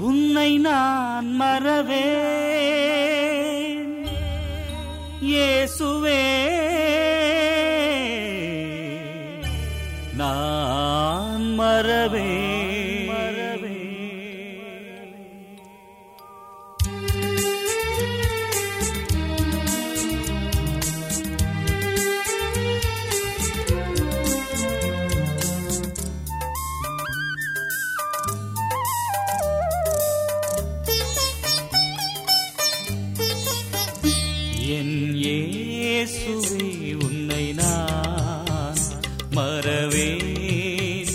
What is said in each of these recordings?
உன்னை நான் மறவேன் இயேசுவே நான் மறவேன் மறவேன் என் இயேசுவே உன்னை நான் மறவேன்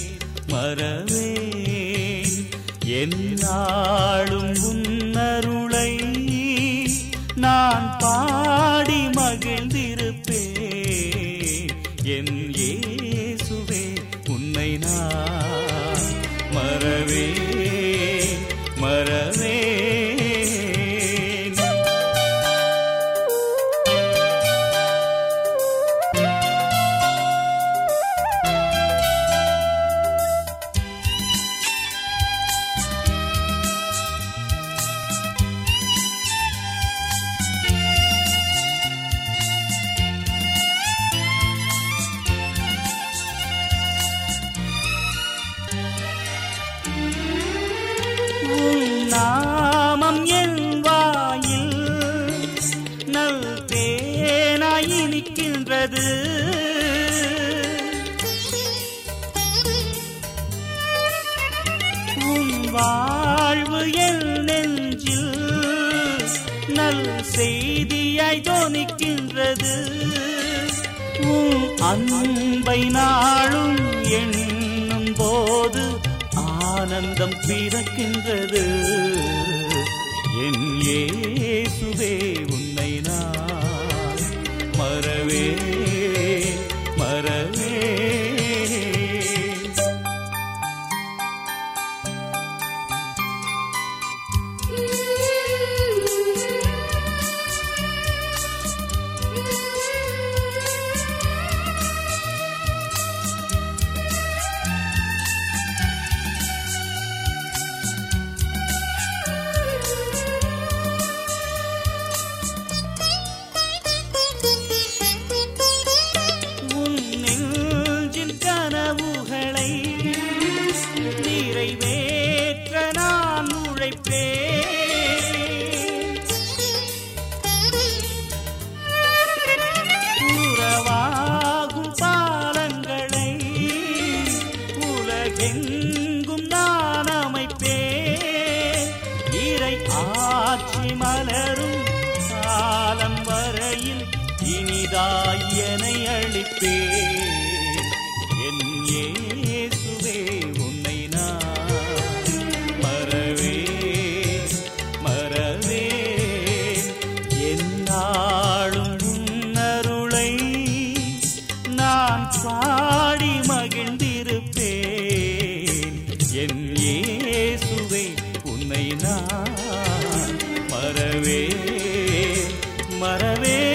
மறவேன் என்னாலும் உன்னருளை நான் பாடி மகிழ்ந்திருப்பேன் என் இயேசுவே உன்னை நான் மறவேன் மறவேன் உன் நாமம் என் வாயில் நல் தேனாய் இனிக்கின்றது உன் வாழ்வு என் நெஞ்சில் நல் செய்தியாய் தோணிக்கின்றது உன் அன்பை நாளும் எண்ணும் போது ஆனந்தம் பிறக்கின்றது என் இயேசுவே உன்னை நான் மறவே மறவே உன் நெஞ்சின் கனவுகளை நிறைவேற்ற நான் உழைப்பேன் உறவாகும் பாலங்களை உலகெங்கும் நான் அமைப்பேன் இறை ஆட்சி மலரும் காலம் வரையில் இனிதாயனை அளிப்பேன் என் இயேசுவே உன்னை நான் மறவே மறவே என்னாலும் உன்னருளை நான் பாடி மகிழ்ந்திருப்பேன் என் இயேசுவே உன்னை நான் மறவே மறவே